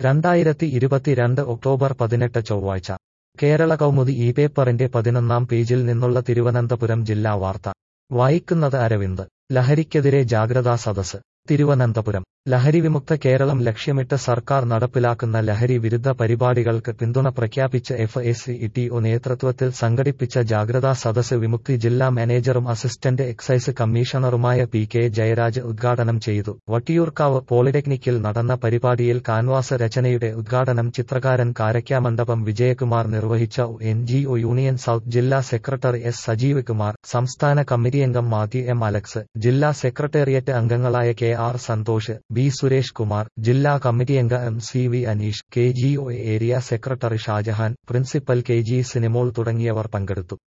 രണ്ടായിരത്തി ഇരുപത്തിരണ്ട് ഒക്ടോബർ പതിനെട്ട് ചൊവ്വാഴ്ച കേരള കൗമുദി ഈ പേപ്പറിന്റെ പതിനൊന്നാം പേജിൽ നിന്നുള്ള തിരുവനന്തപുരം ജില്ലാ വാർത്ത വായിക്കുന്നത് അരവിന്ദ് ലഹരിക്കെതിരെ ജാഗ്രതാ സദസ് തിരുവനന്തപുരം ലഹരി വിമുക്ത കേരളം ലക്ഷ്യമിട്ട് സർക്കാർ നടപ്പിലാക്കുന്ന ലഹരി വിരുദ്ധ പരിപാടികൾക്ക് പിന്തുണ പ്രഖ്യാപിച്ച് F S E T O നേതൃത്വത്തിൽ സംഘടിപ്പിച്ച ജാഗ്രതാ സദസ് വിമുക്തി ജില്ലാ മാനേജറും അസിസ്റ്റന്റ് എക്സൈസ് കമ്മീഷണറുമായ പി കെ ജയരാജ് ഉദ്ഘാടനം ചെയ്തു വട്ടിയൂർക്കാവ് പോളിടെക്നിക്കിൽ നടന്ന പരിപാടിയിൽ കാൻവാസ് രചനയുടെ ഉദ്ഘാടനം ചിത്രകാരൻ കാരയ്ക്കാമണ്ഡപം വിജയകുമാർ നിർവഹിച്ച N G O union south ജില്ലാ സെക്രട്ടറി എസ് സജീവ് കുമാർ സംസ്ഥാന കമ്മിറ്റിയംഗം മാത്യു എം അലക്സ് ജില്ലാ സെക്രട്ടേറിയറ്റ് അംഗങ്ങളായ K R Santhosh B Suresh Kumar ജില്ലാ കമ്മിറ്റിയംഗം M C V Aneesh K G O area secretary Shajahan principal K G Sinimol തുടങ്ങിയവർ പങ്കെടുത്തു